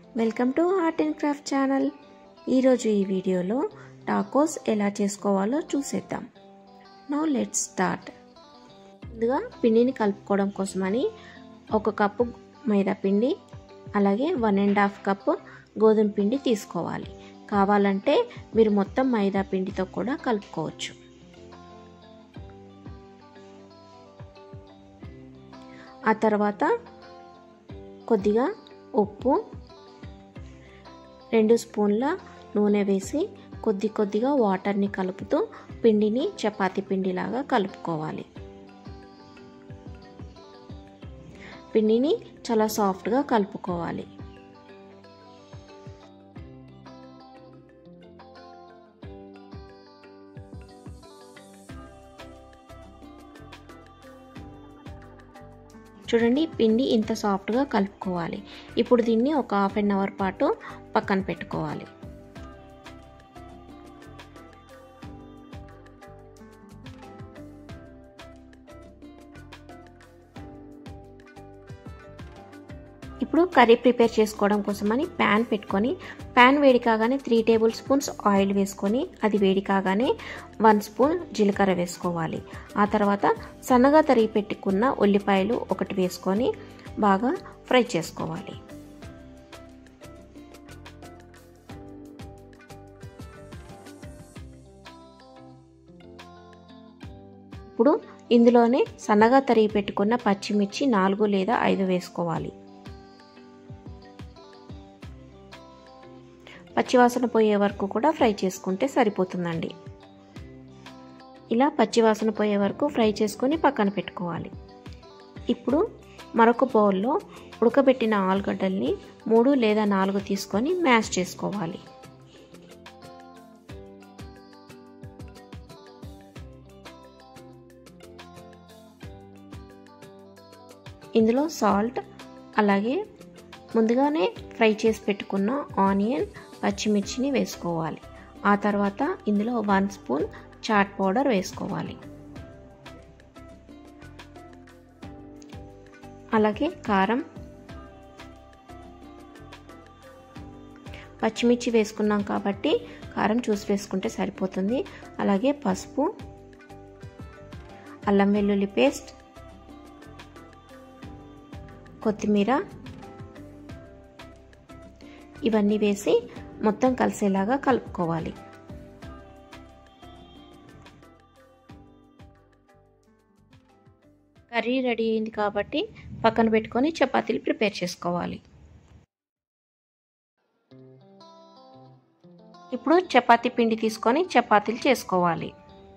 welcome to art and craft channel ఈరోజు ఈ వీడియోలో టాకోస్ ఎలా చేసుకోవాలో చూసేద్దాం నో లెట్స్ స్టార్ట్ ముందుగా పిండిని కలుపుకోవడం కోసమని ఒక కప్పు మైదా పిండి అలాగే వన్ అండ్ హాఫ్ కప్పు గోధుమ పిండి తీసుకోవాలి కావాలంటే మీరు మొత్తం మైదా పిండితో కూడా కలుపుకోవచ్చు ఆ తర్వాత కొద్దిగా ఉప్పు రెండు స్పూన్ల నూనె వేసి కొద్ది కొద్దిగా వాటర్ని కలుపుతూ పిండిని చపాతీ పిండిలాగా కలుపుకోవాలి పిండిని చాలా సాఫ్ట్గా కలుపుకోవాలి చూడండి పిండి ఇంత సాఫ్ట్గా కలుపుకోవాలి ఇప్పుడు దీన్ని ఒక హాఫ్ అన్ అవర్ పాటు పక్కన పెట్టుకోవాలి ఇప్పుడు కర్రీ ప్రిపేర్ చేసుకోవడం కోసమని ప్యాన్ పెట్టుకొని ప్యాన్ వేడి కాగానే త్రీ టేబుల్ స్పూన్స్ ఆయిల్ వేసుకొని అది వేడి కాగానే వన్ స్పూన్ జీలకర్ర వేసుకోవాలి ఆ తర్వాత సన్నగా తరిగి పెట్టుకున్న ఉల్లిపాయలు ఒకటి వేసుకొని బాగా ఫ్రై చేసుకోవాలి ఇప్పుడు ఇందులోనే సన్నగా తరిగి పెట్టుకున్న పచ్చిమిర్చి నాలుగు లేదా ఐదు వేసుకోవాలి పచ్చివాసన పోయే వరకు కూడా ఫ్రై చేసుకుంటే సరిపోతుందండి ఇలా పచ్చివాసన పోయే వరకు ఫ్రై చేసుకొని పక్కన పెట్టుకోవాలి ఇప్పుడు మరొక బౌల్లో ఉడకబెట్టిన ఆలుగడ్డల్ని మూడు లేదా నాలుగు తీసుకొని మ్యాష్ చేసుకోవాలి ఇందులో సాల్ట్ అలాగే ముందుగానే ఫ్రై చేసి పెట్టుకున్న ఆనియన్ పచ్చిమిర్చిని వేసుకోవాలి ఆ తర్వాత ఇందులో వన్ స్పూన్ చాట్ పౌడర్ వేసుకోవాలి అలాగే కారం పచ్చిమిర్చి వేసుకున్నాం కాబట్టి కారం చూసి వేసుకుంటే సరిపోతుంది అలాగే పసుపు అల్లం వెల్లుల్లి పేస్ట్ కొత్తిమీర ఇవన్నీ వేసి మొత్తం కలిసేలాగా కలుపుకోవాలి కర్రీ రెడీ అయింది కాబట్టి పక్కన పెట్టుకొని చపాతీలు ప్రిపేర్ చేసుకోవాలి ఇప్పుడు చపాతీ పిండి తీసుకొని చపాతీలు చేసుకోవాలి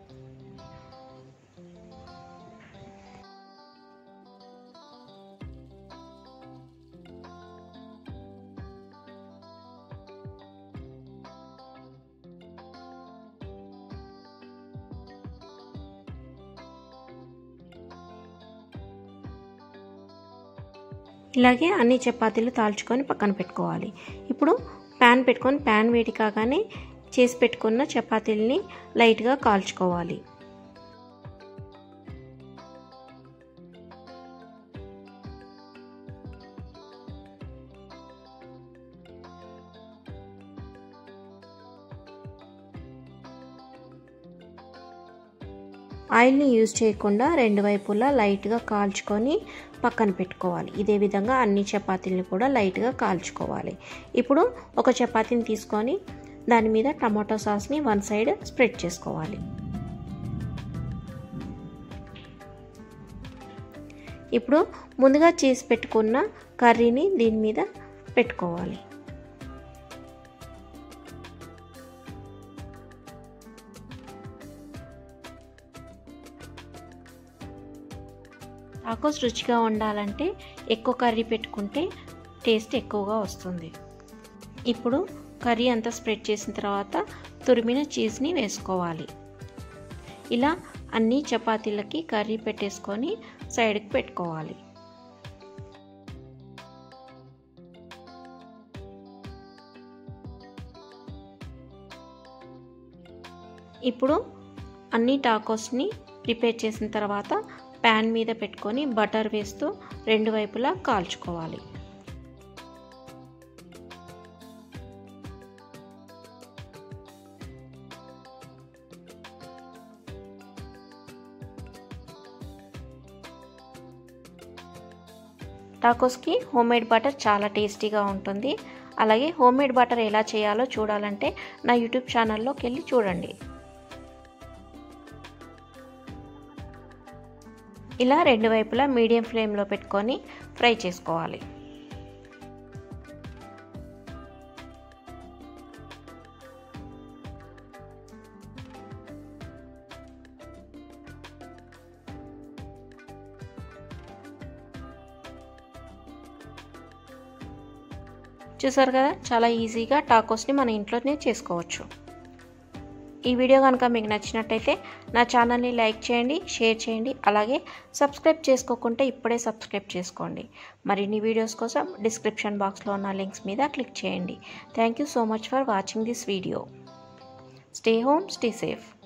ఇలాగే అన్ని చపాతీలు తాల్చుకొని పక్కన పెట్టుకోవాలి ఇప్పుడు ప్యాన్ పెట్టుకొని ప్యాన్ వేడి కాగానే చేసి పెట్టుకున్న చపాతీలని లైట్గా కాల్చుకోవాలి ఆయిల్ని యూజ్ చేయకుండా రెండు వైపులా లైట్గా కాల్చుకొని పక్కన పెట్టుకోవాలి ఇదే విధంగా అన్ని చపాతీలను కూడా లైట్గా కాల్చుకోవాలి ఇప్పుడు ఒక చపాతీని తీసుకొని దాని మీద టమాటో సాస్ని వన్ సైడ్ స్ప్రెడ్ చేసుకోవాలి ఇప్పుడు ముందుగా చేసి పెట్టుకున్న కర్రీని దీని మీద పెట్టుకోవాలి టాకోస్ రుచిగా ఉండాలంటే ఎక్కువ కర్రీ పెట్టుకుంటే టేస్ట్ ఎక్కువగా వస్తుంది ఇప్పుడు కర్రీ అంతా స్ప్రెడ్ చేసిన తర్వాత తురిమిన చీజ్ని వేసుకోవాలి ఇలా అన్ని చపాతీలకి కర్రీ పెట్టేసుకొని సైడ్కి పెట్టుకోవాలి ఇప్పుడు అన్ని టాకోస్ని ప్రిపేర్ చేసిన తర్వాత ప్యాన్ మీద పెట్టుకొని బటర్ వేస్తూ రెండు వైపులా కాల్చుకోవాలి టాకోస్కి హోమ్ మేడ్ బటర్ చాలా టేస్టీగా ఉంటుంది అలాగే హోమ్ మేడ్ బటర్ ఎలా చేయాలో చూడాలంటే నా యూట్యూబ్ ఛానల్లోకి వెళ్ళి చూడండి ఇలా రెండు వైపులా మీడియం ఫ్లేమ్లో పెట్టుకొని ఫ్రై చేసుకోవాలి చూసారు కదా చాలా ఈజీగా టాకోస్ని మన ఇంట్లోనే చేసుకోవచ్చు ఈ వీడియో కనుక మీకు నచ్చినట్టయితే నా ఛానల్ని లైక్ చేయండి షేర్ చేయండి అలాగే సబ్స్క్రైబ్ చేసుకోకుంటే ఇప్పుడే సబ్స్క్రైబ్ చేసుకోండి మరిన్ని వీడియోస్ కోసం డిస్క్రిప్షన్ బాక్స్లో ఉన్న లింక్స్ మీద క్లిక్ చేయండి thank you so much for watching this video stay home stay safe